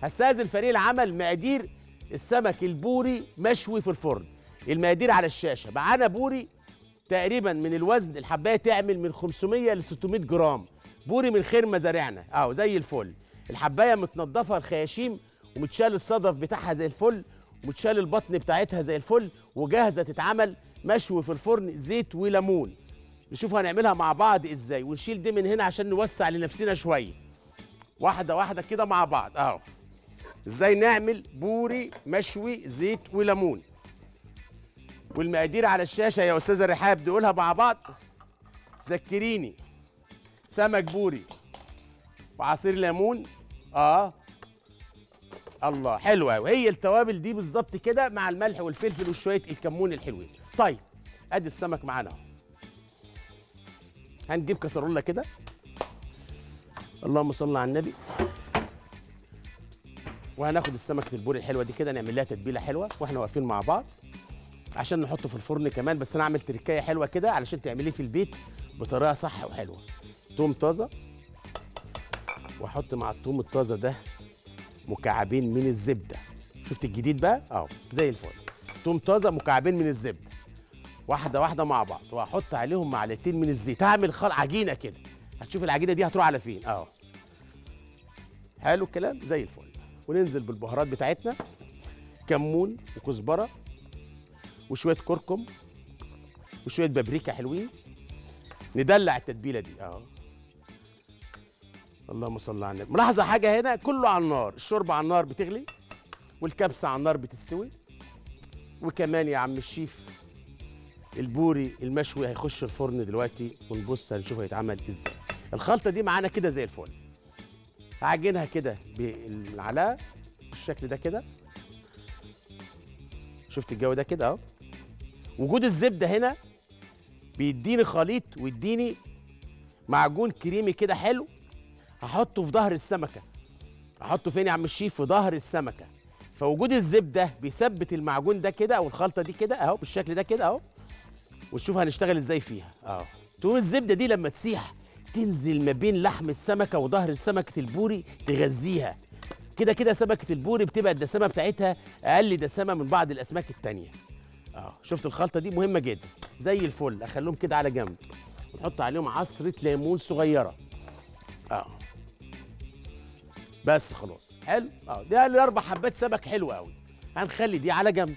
هستاذن فريق العمل مقادير السمك البوري مشوي في الفرن المقادير على الشاشه معانا بوري تقريبا من الوزن الحبايه تعمل من 500 ل 600 جرام بوري من خير مزارعنا اهو زي الفل الحبايه متنضفه الخياشيم ومتشال الصدف بتاعها زي الفل ومتشال البطن بتاعتها زي الفل وجاهزه تتعمل مشوي في الفرن زيت وليمون نشوف هنعملها مع بعض ازاي ونشيل دي من هنا عشان نوسع لنفسنا شويه واحده واحده كده مع بعض اهو ازاي نعمل بوري مشوي زيت وليمون والمقادير على الشاشه يا استاذه رحاب نقولها مع بعض ذكريني سمك بوري وعصير ليمون اه الله حلوه قوي هي التوابل دي بالظبط كده مع الملح والفلفل وشويه الكمون الحلوين طيب ادي السمك معانا اهو هنجيب كسرولة كده اللهم صل على النبي وهناخد السمكة البوري الحلوة دي كده نعمل لها تتبيلة حلوة واحنا واقفين مع بعض عشان نحطه في الفرن كمان بس انا اعمل تركايه حلوه كده علشان تعمليه في البيت بطريقه صح وحلوه توم طازه واحط مع التوم الطازه ده مكعبين من الزبده شفت الجديد بقى اه زي الفل توم طازه مكعبين من الزبده واحده واحده مع بعض واحط عليهم معلقتين من الزيت هعمل خل عجينه كده هتشوف العجينه دي هتروح على فين اه حلو الكلام زي الفل وننزل بالبهارات بتاعتنا كمون وكزبره وشويه كركم وشويه بابريكا حلوين ندلع التتبيله دي اه اللهم صل على النبي ملاحظه حاجه هنا كله على النار الشوربه على النار بتغلي والكبسه على النار بتستوي وكمان يا عم الشيف البوري المشوي هيخش الفرن دلوقتي ونبص هنشوف هيتعمل ازاي الخلطه دي معانا كده زي الفل هعجنها كده بالمعلقه بالشكل ده كده شفت الجو ده كده اهو وجود الزبده هنا بيديني خليط ويديني معجون كريمي كده حلو هحطه في ظهر السمكه احطه فين يا عم الشيف في ظهر السمكه فوجود الزبده بيثبت المعجون ده كده او الخلطه دي كده اهو بالشكل ده كده اهو ونشوف هنشتغل ازاي فيها اهو تقوم الزبده دي لما تسيح تنزل ما بين لحم السمكه وظهر السمكه البوري تغذيها كده كده سمكه البوري بتبقى الدسامه بتاعتها اقل دسامه من بعض الاسماك التانيه اه شفت الخلطه دي مهمه جدا زي الفل اخليهم كده على جنب ونحط عليهم عصره ليمون صغيره اه بس خلاص حلو اه ده الاربع حبات سمك حلو قوي هنخلي دي على جنب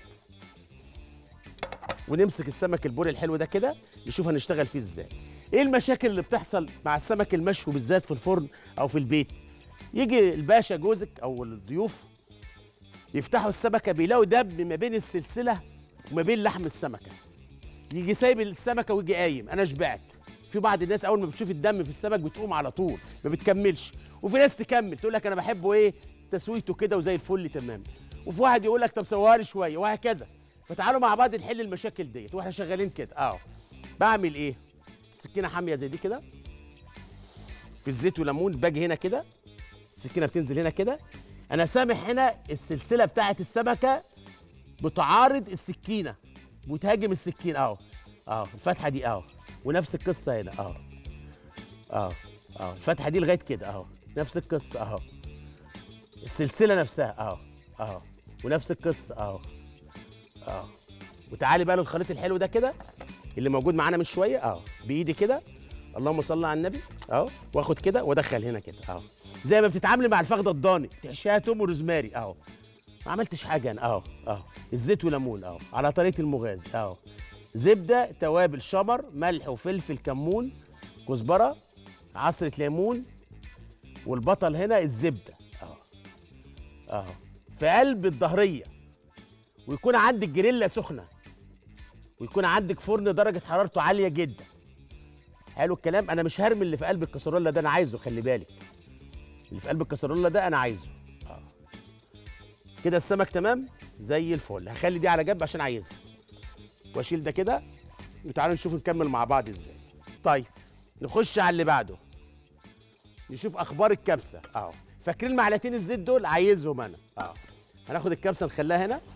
ونمسك السمك البوري الحلو ده كده نشوف هنشتغل فيه ازاي ايه المشاكل اللي بتحصل مع السمك المشوي بالذات في الفرن او في البيت يجي الباشا جوزك او الضيوف يفتحوا السمكه بيلاقوا دب ما بين السلسله وما بين لحم السمكه يجي سايب السمكه ويجي قايم انا شبعت في بعض الناس اول ما بتشوف الدم في السمك بتقوم على طول ما بتكملش وفي ناس تكمل تقول لك انا بحبه ايه تسويته كده وزي الفل تمام وفي واحد يقول لك طب سويها لي شويه وهكذا فتعالوا مع بعض نحل المشاكل ديت واحنا شغالين كده اه بعمل ايه سكينه حاميه زي دي كده في الزيت وليمون باجي هنا كده السكينه بتنزل هنا كده انا سامح هنا السلسله بتاعه السمكه بتعارض السكينه وتهاجم السكينه اهو اهو الفتحه دي اهو ونفس القصه هنا اهو اهو اهو الفتحه دي لغايه كده اهو نفس القصه اهو السلسله نفسها اهو اهو ونفس القصه اهو اهو وتعالي بقى للخليط الحلو ده كده اللي موجود معانا من شويه اهو بايدي كده اللهم صل على النبي اهو واخد كده وادخل هنا كده اهو زي ما بتتعاملي مع الفخده الضاني تحشيها توم وروزماري اهو ما عملتش حاجه انا اهو اهو الزيت وليمون اهو على طريقه المغازي اهو زبده توابل شمر ملح وفلفل كمون كزبره عصره ليمون والبطل هنا الزبده اهو اهو في قلب الظهريه ويكون عندك جريلا سخنه ويكون عندك فرن درجه حرارته عاليه جدا حلو الكلام انا مش هرمي اللي في قلب الكسرولة ده انا عايزه خلي بالك اللي في قلب الكسرولة ده انا عايزه آه. كده السمك تمام زي الفل هخلي دي على جنب عشان عايزها واشيل ده كده وتعالوا نشوف نكمل مع بعض ازاي طيب نخش على اللي بعده نشوف اخبار الكبسه اهو فاكرين معلقتين الزيت دول عايزهم انا اه هناخد الكبسه نخليها هنا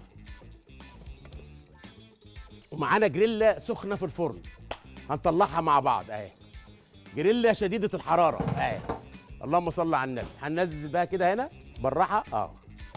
ومعانا جريلا سخنه في الفرن هنطلعها مع بعض اهي جريلا شديده الحراره اهي اللهم صل على النبي هننزل بقى كده هنا بالراحه اه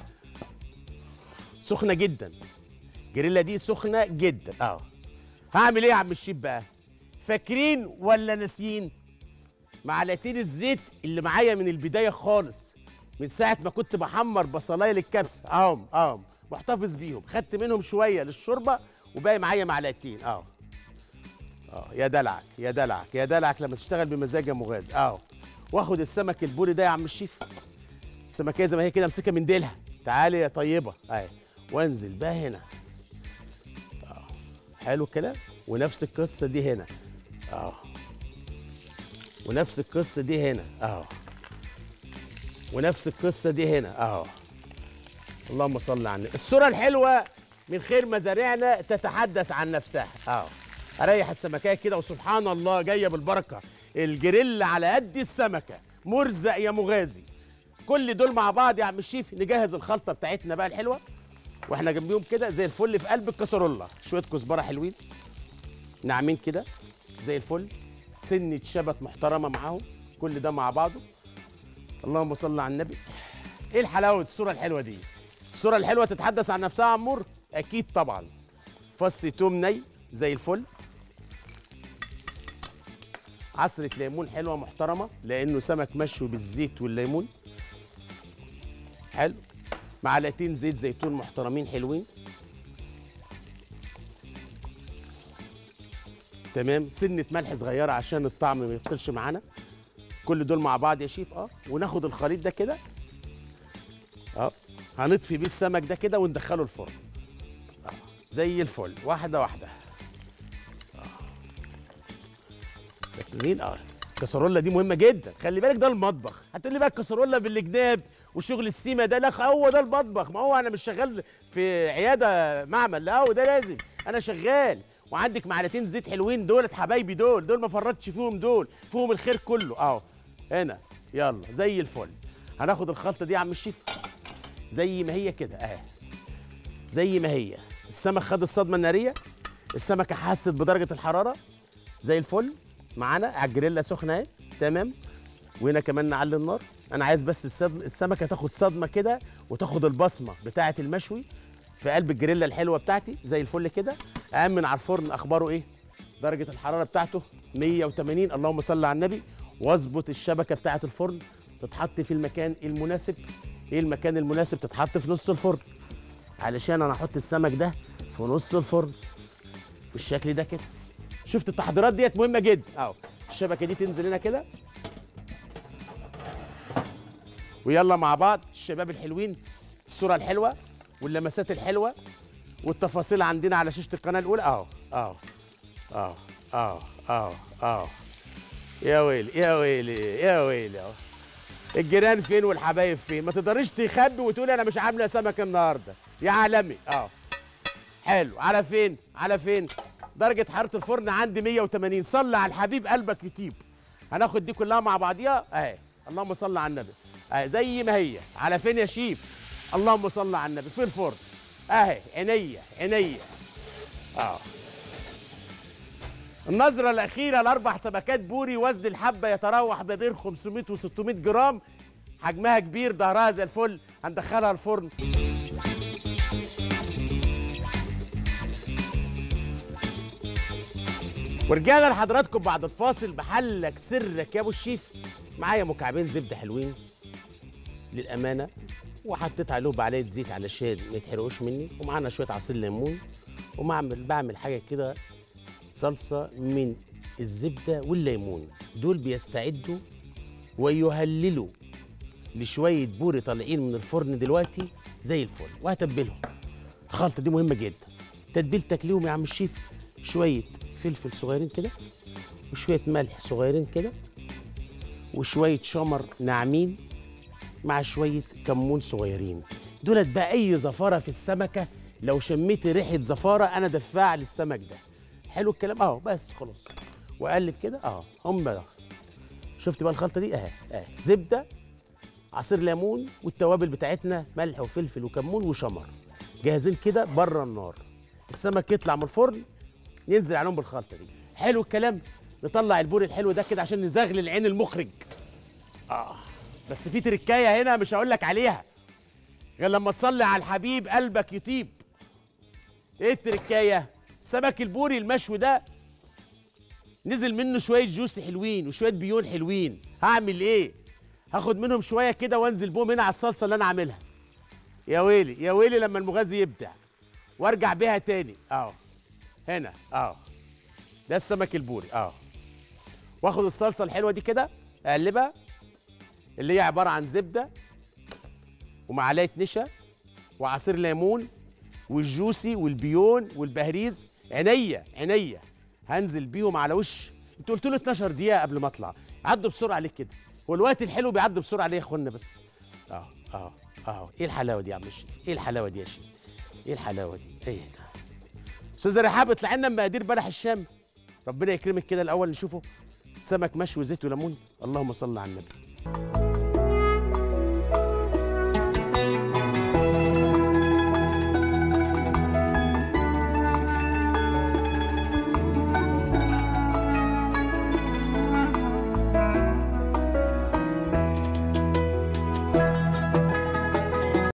سخنه جدا جريلا دي سخنه جدا اه هعمل ايه يا عم الشيف بقى فاكرين ولا ناسيين معلقتين الزيت اللي معايا من البدايه خالص من ساعه ما كنت بحمر بصلايه للكبسه اهم اهم محتفظ بيهم خدت منهم شويه للشوربه وباقي معايا معلقتين اه اه يا دلعك يا دلعك يا دلعك لما تشتغل بمزاج يا مغاز اه واخد السمك البوري ده يا عم الشيف السمكيه زي ما هي كده امسكها من ديلها تعالي يا طيبه اهي وانزل بقى هنا اه حلو الكلام ونفس القصه دي هنا اه ونفس القصه دي هنا اه ونفس القصه دي هنا اه اللهم صل على النبي الصوره الحلوه من خير مزارعنا تتحدث عن نفسها اه اريح السمكيه كده وسبحان الله جايه بالبركه الجريل على قد السمكه مرزق يا مغازي كل دول مع بعض يا عم الشيف نجهز الخلطه بتاعتنا بقى الحلوه واحنا جنبيهم كده زي الفل في قلب الكسرولة شويه كزبره حلوين ناعمين كده زي الفل سنه شبت محترمه معاهم كل ده مع بعضه اللهم صل على النبي ايه الحلاوه الصوره الحلوه دي الصوره الحلوه تتحدث عن نفسها يا عمور اكيد طبعا فص توم ني زي الفل عصرة ليمون حلوة محترمة لأنه سمك مشوي بالزيت والليمون حلو معلقتين زيت زيتون محترمين حلوين تمام سنة ملح صغيرة عشان الطعم ما يفصلش معانا كل دول مع بعض يا شيف اه وناخد الخليط ده كده اه هنطفي بيه السمك ده كده وندخله الفرن آه. زي الفل واحدة واحدة مركزين اه الكسرولة دي مهمة جدا خلي بالك ده المطبخ هتقول لي بقى الكسرولة بالجناب وشغل السيما ده لا هو ده المطبخ ما هو انا مش شغال في عيادة معمل لا هو ده لازم انا شغال وعندك معلقتين زيت حلوين دولت حبايبي دول دول ما فرطتش فيهم دول فيهم الخير كله اهو هنا يلا زي الفل هناخد الخلطة دي يا عم الشيف زي ما هي كده اهي زي ما هي السمك خد الصدمة النارية السمكة حست بدرجة الحرارة زي الفل معانا على الجريلا سخنه اهي تمام وهنا كمان نعلي النار انا عايز بس الصدم السمكه تاخد صدمه كده وتاخد البصمه بتاعه المشوي في قلب الجريلا الحلوه بتاعتي زي الفل كده امن على الفرن اخباره ايه درجه الحراره بتاعته 180 اللهم صل على النبي واظبط الشبكه بتاعه الفرن تتحط في المكان المناسب ايه المكان المناسب تتحط في نص الفرن علشان انا احط السمك ده في نص الفرن بالشكل ده كده شفت التحضيرات ديت مهمه جدا اهو الشبكه دي تنزل هنا كده ويلا مع بعض الشباب الحلوين الصوره الحلوه واللمسات الحلوه والتفاصيل عندنا على شاشه القناه الاولى اهو اهو اهو اهو اهو اهو يا ويلي يا ويلي يا ويلي اهو الجيران فين والحبايب فين ما تقدريش تخبي وتقولي انا مش عامله سمك النهارده يا عالمي اه حلو على فين على فين درجه حراره الفرن عندي 180 صلي على الحبيب قلبك يطيب هناخد دي كلها مع بعضيها اهي اللهم صل على النبي اهي زي ما هي على فين يا شيف اللهم صل على النبي في الفرن اهي عينيا عينيا اه النظرة الأخيرة لأربع سمكات بوري وزن الحبة يتراوح ما بين 500 و 600 جرام حجمها كبير ظهرها زي الفل هندخلها الفرن ورجعنا لحضراتكم بعد الفاصل بحلك سرك يا ابو الشيف معايا مكعبين زبده حلوين للامانه وحطيت عليهم معلقه زيت علشان ما يتحرقوش مني ومعانا شويه عصير ليمون وبعمل بعمل حاجه كده صلصه من الزبده والليمون دول بيستعدوا ويهللوا لشويه بوري طالعين من الفرن دلوقتي زي الفل وهتبلهم الخلطه دي مهمه جدا تتبيلتك ليهم يا عم الشيف شويه فلفل صغيرين كده وشويه ملح صغيرين كده وشويه شمر ناعمين مع شويه كمون صغيرين دولت بقى اي زفاره في السمكه لو شميت ريحه زفاره انا دفاع للسمك ده حلو الكلام اهو بس خلاص واقلب كده اهو هم ده شفت بقى الخلطه دي اهي اهي زبده عصير ليمون والتوابل بتاعتنا ملح وفلفل وكمون وشمر جاهزين كده بره النار السمك يطلع من الفرن ينزل عليهم بالخلطه دي حلو الكلام نطلع البوري الحلو ده كده عشان نزغلل عين المخرج اه بس في تركايه هنا مش هقول لك عليها غير لما تصلي على الحبيب قلبك يطيب ايه التركايه السمك البوري المشوي ده نزل منه شويه جوس حلوين وشويه بيون حلوين هعمل ايه هاخد منهم شويه كده وانزل بهم هنا على الصلصه اللي انا عاملها يا ويلي يا ويلي لما المغازي يبدع وارجع بيها تاني اهو هنا اهو ده السمك البوري اهو واخد الصلصه الحلوه دي كده اقلبها اللي هي عباره عن زبده ومعلقه نشا وعصير ليمون والجوسي والبيون والبهريز عينيا عينيا هنزل بيهم على وش انت قلت له 12 دقيقه قبل ما اطلع عدوا بسرعه عليك كده هو الوقت الحلو بيعدي بسرعه ليه يا اخوانا بس اه اه اه ايه الحلاوه دي يا عم الشيف ايه الحلاوه دي يا شيف ايه الحلاوه دي ايه ده استاذه رحاب اطلع لنا مقادير بلح الشام ربنا يكرمك كده الاول نشوفه سمك مشوي زيت وليمون اللهم صل على النبي